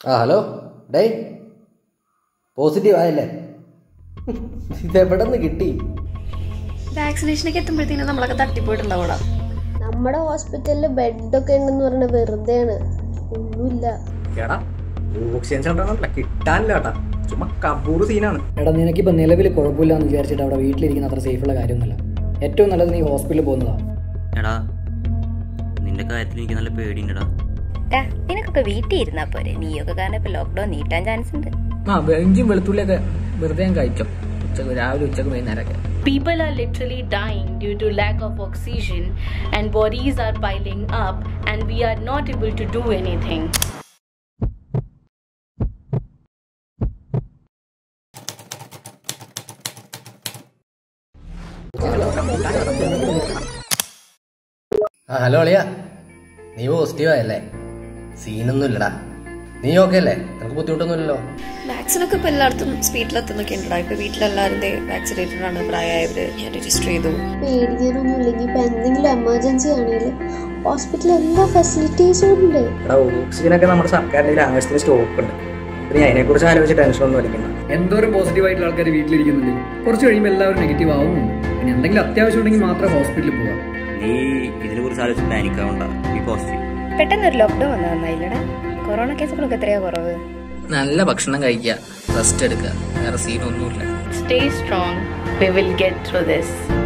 ആ hello day positive ആയല്ലേ ഇതെവിടെ നിന്ന് കിട്ടി വാക്സിനേഷനൊക്കെ എത്തുമ്പോഴത്തേനും നമ്മളൊക്കെ തട്ടിപ്പോയിട്ടുണ്ടാവൂടാ നമ്മുടെ ഹോസ്പിറ്റലിൽ ബെഡൊക്കെ ഉണ്ടെന്ന് പറഞ്ഞ വെറുതെയാണ് ഒന്നുമില്ല എടാ ഓക്സിജൻ സെന്റർ കിട്ടാനില്ല കേട്ടാ ചുമ്മാ കബൂർ സീനാണ് എടാ നിനക്കിപ്പോൾ നിലവിൽ കുഴപ്പമില്ലാന്ന് വിചാരിച്ചിട്ട് അവിടെ വീട്ടിലിരിക്കുന്ന അത്ര സേഫുള്ള കാര്യമൊന്നുമല്ല ഏറ്റവും നല്ലത് നീ ഹോസ്പിറ്റലിൽ പോകുന്നതാണ് എടാ നിന്റെ കാര്യത്തിൽ എനിക്ക് നല്ല പേടിയുണ്ടടാ ടാ, നിനക്കൊക്കെ വീട്ടിൽ ഇരുന്നാ പോരെ നീയൊക്കെ കാരണം ഇപ്പൊ ലോക്ക്ഡൌൺ നീട്ടാൻ ചാൻസ് ഉണ്ട് ആ വെഞ്ചും വെളുത്തുള്ളിയൊക്കെ വെറുതെ ഞാൻ കഴിക്കും ഉച്ചക്ക് രാവിലെ ഉച്ചക്ക് വൈകുന്നേരമൊക്കെ People are literally dying due to lack of oxygen, and bodies are piling up, and we are not able to do anything. ആ ഹലോ അളിയ നീ പോസിറ്റീവ് ആയല്ലേ സീനൊന്നും ഇല്ലടാ നീ ഓക്കെ അല്ലേ നിനക്ക് ബുദ്ധിമുട്ടൊന്നുമില്ലല്ലോ വാക്സിനൊക്കെ ഇപ്പൊ എല്ലായിടത്തും സ്പീഡിലെത്തുന്നൊക്കെ ഉണ്ടോ ഇപ്പൊ വീട്ടിലെല്ലാവരും വാക്സിനേറ്റഡ് ആണ് പ്രായമായവര് ഞാൻ രജിസ്റ്റർ ചെയ്തു പേടിക്കാനൊന്നും ഇല്ലെങ്കിൽ ഇപ്പൊ എന്തെങ്കിലും എമർജൻസി ആണെങ്കിൽ ഹോസ്പിറ്റലിൽ എല്ലാ ഫെസിലിറ്റീസും ഉണ്ട് എടാ ഓക്സിജനൊക്കെ നമ്മുടെ സർക്കാരിന്റെ ആവശ്യത്തിന് സ്റ്റോക്ക് ഉണ്ട് പിന്നെ അതിനെക്കുറിച്ച് ആലോചിച്ച് ടെൻഷൻ ഒന്നും അടിക്കണ്ട എന്തോരം പോസിറ്റീവ് ആയിട്ടുള്ള ആൾക്കാർ വീട്ടിലിരിക്കുന്നുണ്ട് കുറച്ച് കഴിയുമ്പോൾ എല്ലാവരും നെഗറ്റീവ് ആവുന്നുണ്ട് പിന്നെ എന്തെങ്കിലും അത്യാവശ്യം ഉണ്ടെങ്കിൽ മാത്രം ഹോസ്പിറ്റലിൽ പോകാം നീ ഇതിനെ കുറിച്ച് ആലോചിച്ച് പാനിക്കാവണ്ട ഈ പോസിറ്റീവ് പെട്ടെന്ന് ഒരു ലോക്ക്ഡൌൺ വന്നത് നന്നായില്ലടാ കൊറോണ കേസുകളൊക്കെ എത്രയാ കുറവ് നല്ല ഭക്ഷണം കഴിക്കുക റെസ്റ്റ് എടുക്കുക വേറെ സീനൊന്നുമില്ല Stay strong. We will get through this.